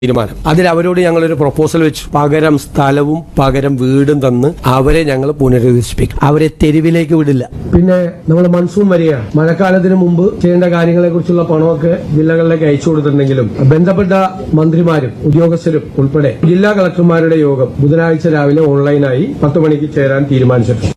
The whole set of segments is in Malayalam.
തീരുമാനം അതിൽ അവരോട് ഞങ്ങൾ ഒരു പ്രപ്പോസൽ വെച്ചു പകരം സ്ഥലവും പകരം വീടും തന്ന് അവരെ ഞങ്ങൾ പുനരധിവസിപ്പിക്കും അവരെ തെരുവിലേക്ക് വിടില്ല പിന്നെ നമ്മൾ മൺസൂൺ വരികയാണ് മഴക്കാലത്തിന് മുമ്പ് ചെയ്യേണ്ട കാര്യങ്ങളെ കുറിച്ചുള്ള പണമൊക്കെ ജില്ലകളിലേക്ക് അയച്ചു കൊടുത്തിട്ടുണ്ടെങ്കിലും ബന്ധപ്പെട്ട മന്ത്രിമാരും ഉദ്യോഗസ്ഥരും ഉൾപ്പെടെ ജില്ലാ കളക്ടർമാരുടെ യോഗം ബുധനാഴ്ച രാവിലെ ഓൺലൈനായി പത്ത് മണിക്ക് ചേരാൻ തീരുമാനിച്ചിട്ടുണ്ട്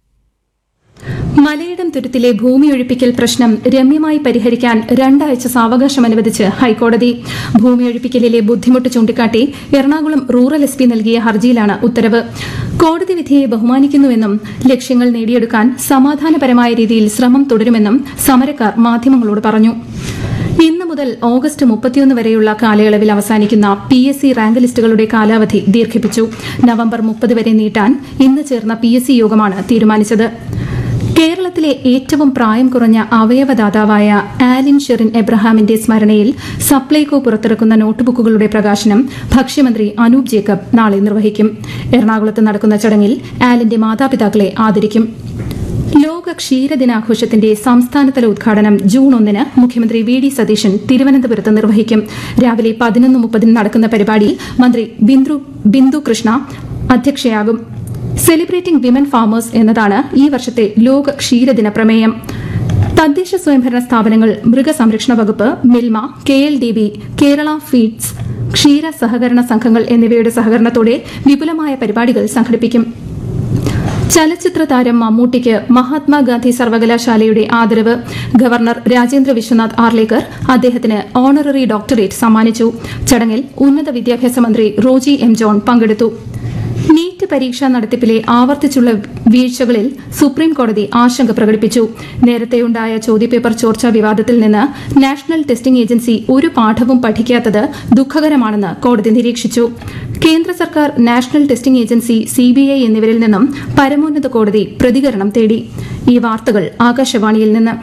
മലയിടം തുരുത്തിലെ ഭൂമി ഒഴിപ്പിക്കൽ പ്രശ്നം രമ്യമായി പരിഹരിക്കാൻ രണ്ടാഴ്ച സാവകാശം അനുവദിച്ച് ഹൈക്കോടതി ഭൂമി ഒഴിപ്പിക്കലിലെ ബുദ്ധിമുട്ട് ചൂണ്ടിക്കാട്ടി എറണാകുളം റൂറൽ എസ് പി നൽകിയ ഹർജിയിലാണ് ഉത്തരവ് കോടതി വിധിയെ ബഹുമാനിക്കുന്നുവെന്നും ലക്ഷ്യങ്ങൾ നേടിയെടുക്കാൻ സമാധാനപരമായ രീതിയിൽ ശ്രമം തുടരുമെന്നും സമരക്കാർ മാധ്യമങ്ങളോട് പറഞ്ഞു ഇന്ന് മുതൽ ഓഗസ്റ്റ് മുപ്പത്തിയൊന്ന് വരെയുള്ള കാലയളവിൽ അവസാനിക്കുന്ന പി എസ് സി റാങ്ക് ലിസ്റ്റുകളുടെ കാലാവധി ദീർഘിപ്പിച്ചു നവംബർ മുപ്പത് വരെ നീട്ടാൻ ഇന്ന് ചേർന്ന പി എസ് സി യോഗമാണ് തീരുമാനിച്ചത് കേരളത്തിലെ ഏറ്റവും പ്രായം കുറഞ്ഞ അവയവദാതാവായ ആലിൻ ഷെറിൻ എബ്രഹാമിന്റെ സ്മരണയിൽ സപ്ലൈകോ പുറത്തിറക്കുന്ന നോട്ട്ബുക്കുകളുടെ പ്രകാശനം ഭക്ഷ്യമന്ത്രി അനൂപ് ജേക്കബ് നാളെ നിർവഹിക്കും എറണാകുളത്ത് നടക്കുന്ന ചടങ്ങിൽ ആലിന്റെ മാതാപിതാക്കളെ ആദരിക്കും ലോക ക്ഷീരദിനാഘോഷത്തിന്റെ സംസ്ഥാനതല ഉദ്ഘാടനം ജൂൺ ഒന്നിന് മുഖ്യമന്ത്രി വി ഡി സതീശൻ തിരുവനന്തപുരത്ത് നിർവഹിക്കും രാവിലെ പതിനൊന്ന് മുപ്പതിന് നടക്കുന്ന പരിപാടിയിൽ മന്ത്രി ബിന്ദു ബിന്ദു കൃഷ്ണ അധ്യക്ഷയാകും സെലിബ്രേറ്റിംഗ് വിമൻ ഫാമേഴ്സ് എന്നതാണ് ഈ വർഷത്തെ ലോക ക്ഷീരദിന പ്രമേയം തദ്ദേശ സ്വയംഭരണ സ്ഥാപനങ്ങൾ മൃഗസംരക്ഷണ വകുപ്പ് Milma K L D B Kerala feeds ക്ഷീര സഹകരണ സംഘങ്ങൾ എന്നിവയുടെ സഹകരണത്തോടെ വിപുലമായ പരിപാടികൾ സംഘടിപ്പിക്കും ചലച്ചിത്ര താരം മമ്മൂട്ടിക്ക് മഹാത്മാഗാന്ധി സർവകലാശാലയുടെ ആദരവ് ഗവർണർ രാജേന്ദ്ര വിശ്വനാഥ് ആർലേക്കർ അദ്ദേഹത്തിന് ഓണററി ഡോക്ടറേറ്റ് സമ്മാനിച്ചു ചടങ്ങിൽ ഉന്നത വിദ്യാഭ്യാസ മന്ത്രി റോജി എം ജോൺ പങ്കെടുത്തു നീറ്റ് പരീക്ഷാ നടത്തിപ്പിലെ ആവർത്തിച്ചുള്ള വീഴ്ചകളിൽ സുപ്രീം കോടതി ആശങ്ക പ്രകടിപ്പിച്ചു നേരത്തെയുണ്ടായ ചോദ്യപേപ്പർ ചോർച്ചാ വിവാദത്തിൽ നിന്ന് നാഷണൽ ടെസ്റ്റിംഗ് ഏജൻസി ഒരു പാഠവും പഠിക്കാത്തത് ദുഃഖകരമാണെന്ന് കോടതി നിരീക്ഷിച്ചു കേന്ദ്ര സർക്കാർ നാഷണൽ ടെസ്റ്റിംഗ് ഏജൻസി സിബിഐ എന്നിവരിൽ നിന്നും പരമോന്നത കോടതി പ്രതികരണം തേടി ഈ വാർത്തകൾ ആകാശവാണിയിൽ നിന്ന്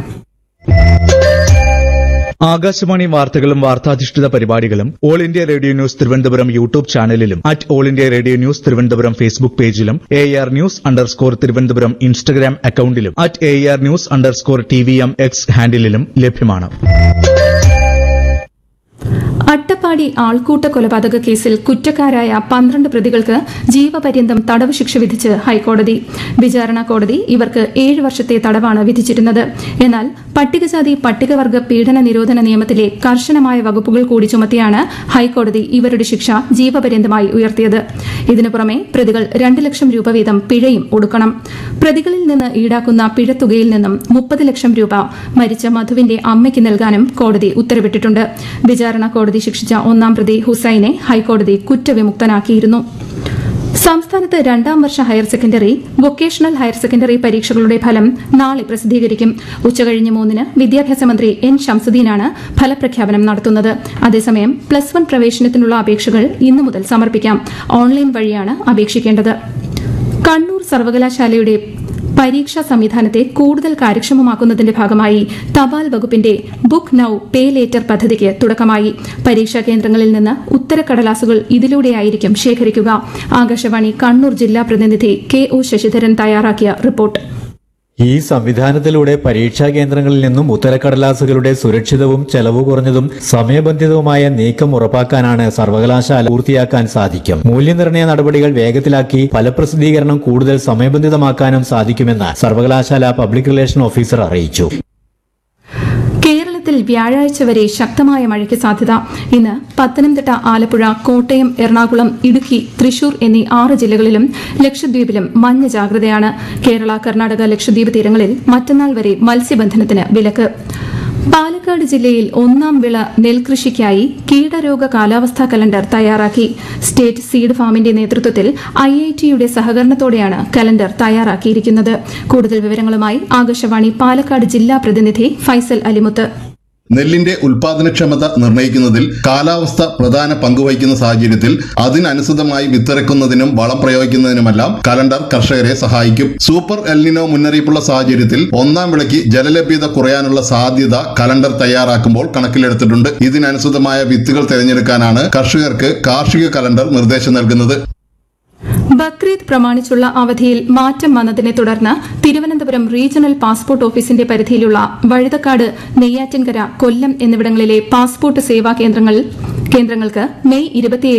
ആകാശവാണി വാർത്തകളും വാർത്താധിഷ്ഠിത പരിപാടികളും all India radio news Thiruvananthapuram YouTube ചാനലിലും at all India radio news Thiruvananthapuram Facebook പേജിലും A R news underscore Thiruvananthapuram Instagram അക്കൌണ്ടിലും at A R news underscore T V M X ഹാൻഡിലും ലഭ്യമാണ് അട്ടപ്പാടി ആൾക്കൂട്ട കൊലപാതക കേസിൽ കുറ്റക്കാരായ പന്ത്രണ്ട് പ്രതികൾക്ക് ജീവപര്യന്തം തടവ് ശിക്ഷ വിധിച്ച് ഹൈക്കോടതി വിചാരണ കോടതി ഇവർക്ക് ഏഴ് വർഷത്തെ തടവാണ് വിധിച്ചിരുന്നത് എന്നാൽ പട്ടികജാതി പട്ടികവർഗ പീഡന നിരോധന നിയമത്തിലെ കർശനമായ വകുപ്പുകൾ കൂടി ചുമത്തിയാണ് ഹൈക്കോടതി ഇവരുടെ ശിക്ഷ ജീവപര്യന്തമായി ഉയർത്തിയത് ഇതിനു പുറമെ പ്രതികൾ രണ്ട് ലക്ഷം രൂപ വീതം പിഴയും ഒടുക്കണം പ്രതികളിൽ നിന്ന് ഈടാക്കുന്ന പിഴത്തുകയിൽ നിന്നും മുപ്പത് ലക്ഷം രൂപ മരിച്ച മധുവിന്റെ അമ്മയ്ക്ക് നൽകാനും കോടതി ഉത്തരവിട്ടിട്ടുണ്ട് വിചാരണ കോടതി ശിക്ഷിച്ച ഒന്നാം പ്രതി ഹുസൈനെ ഹൈക്കോടതി കുറ്റവിമുക്തനാക്കിയിരുന്നു സംസ്ഥാനത്ത് രണ്ടാം വർഷ higher secondary vocational higher secondary പരീക്ഷകളുടെ ഫലം നാളെ പ്രസിദ്ധീകരിക്കും ഉച്ചകഴിഞ്ഞ് മൂന്നിന് വിദ്യാഭ്യാസ മന്ത്രി എൻ ഷംസുദ്ദീനാണ് ഫലപ്രഖ്യാപനം നടത്തുന്നത് അതേസമയം പ്ലസ് വൺ പ്രവേശനത്തിനുള്ള അപേക്ഷകൾ ഇന്നു മുതൽ സമർപ്പിക്കാം ഓൺലൈൻ വഴിയാണ് അപേക്ഷിക്കേണ്ടത് കണ്ണൂർ സർവകലാശാലയുടെ പരീക്ഷാ സംവിധാനത്തെ കൂടുതൽ കാര്യക്ഷമമാക്കുന്നതിന്റെ ഭാഗമായി തപാൽ വകുപ്പിന്റെ ബുക്ക് നൌ പേ ലേറ്റർ പദ്ധതിക്ക് തുടക്കമായി പരീക്ഷാ കേന്ദ്രങ്ങളിൽ നിന്ന് ഉത്തരക്കടലാസുകൾ ഇതിലൂടെയായിരിക്കും ശേഖരിക്കുക ആകാശവാണി കണ്ണൂർ ജില്ലാ പ്രതിനിധി കെ ഒ ശശിധരൻ തയ്യാറാക്കിയ റിപ്പോർട്ട് ഈ സംവിധാനത്തിലൂടെ പരീക്ഷാ കേന്ദ്രങ്ങളിൽ നിന്നും ഉത്തരക്കടലാസുകളുടെ സുരക്ഷിതവും ചെലവ് കുറഞ്ഞതും സമയബന്ധിതവുമായ നീക്കം ഉറപ്പാക്കാനാണ് സർവകലാശാല പൂർത്തിയാക്കാൻ സാധിക്കും മൂല്യനിർണ്ണയ നടപടികൾ വേഗത്തിലാക്കി ഫലപ്രസിദ്ധീകരണം കൂടുതൽ സമയബന്ധിതമാക്കാനും സാധിക്കുമെന്ന് സർവകലാശാല പബ്ലിക് റിലേഷൻ ഓഫീസർ അറിയിച്ചു കേരളത്തിൽ വ്യാഴാഴ്ച വരെ ശക്തമായ മഴയ്ക്ക് സാധ്യത ഇന്ന് പത്തനംതിട്ട ആലപ്പുഴ കോട്ടയം എറണാകുളം ഇടുക്കി തൃശൂർ എന്നീ ആറ് ജില്ലകളിലും ലക്ഷദ്വീപിലും മഞ്ഞ ജാഗ്രതയാണ് കേരള കർണാടക ലക്ഷദ്വീപ് തീരങ്ങളിൽ മറ്റന്നാൾ വരെ മത്സ്യബന്ധനത്തിന് വിലക്ക് പാലക്കാട് ജില്ലയിൽ ഒന്നാം വിള നെൽകൃഷിക്കായി കീടരോഗ കാലാവസ്ഥാ കലണ്ടർ തയ്യാറാക്കി സ്റ്റേറ്റ് സീഡ് ഫാമിന്റെ നേതൃത്വത്തിൽ ഐ ഐ ടിയുടെ സഹകരണത്തോടെയാണ് കലണ്ടർ തയ്യാറാക്കിയിരിക്കുന്നത് കൂടുതൽ വിവരങ്ങളുമായി ആകാശവാണി പാലക്കാട് ജില്ലാ പ്രതിനിധി ഫൈസൽ അലിമുത്ത് നെല്ലിന്റെ ഉൽപാദനക്ഷമത നിർണ്ണയിക്കുന്നതിൽ കാലാവസ്ഥ പ്രധാന പങ്കുവഹിക്കുന്ന സാഹചര്യത്തിൽ അതിനനുസൃതമായി വിത്തിറക്കുന്നതിനും വളം പ്രയോഗിക്കുന്നതിനുമെല്ലാം കലണ്ടർ കർഷകരെ സഹായിക്കും സൂപ്പർ എൽനിനോ മുന്നറിയിപ്പുള്ള സാഹചര്യത്തിൽ ഒന്നാം വിളയ്ക്ക് ജലലഭ്യത കുറയാനുള്ള സാധ്യത കലണ്ടർ തയ്യാറാക്കുമ്പോൾ കണക്കിലെടുത്തിട്ടുണ്ട് ഇതിനനുസൃതമായ വിത്തുകൾ തിരഞ്ഞെടുക്കാനാണ് കർഷകർക്ക് കാർഷിക കലണ്ടർ നിർദ്ദേശം നൽകുന്നത് ബക്രീദ് പ്രമാണിച്ചുള്ള അവധിയിൽ മാറ്റം വന്നതിനെ തുടർന്ന് തിരുവനന്തപുരം റീജിയണൽ പാസ്പോർട്ട് ഓഫീസിന്റെ പരിധിയിലുള്ള വഴുതക്കാട് നെയ്യാറ്റിൻകര കൊല്ലം എന്നിവിടങ്ങളിലെ പാസ്പോർട്ട് സേവാ കേന്ദ്രങ്ങൾ കേന്ദ്രങ്ങൾക്ക് മെയ് ഇരുപത്തിയേഴ്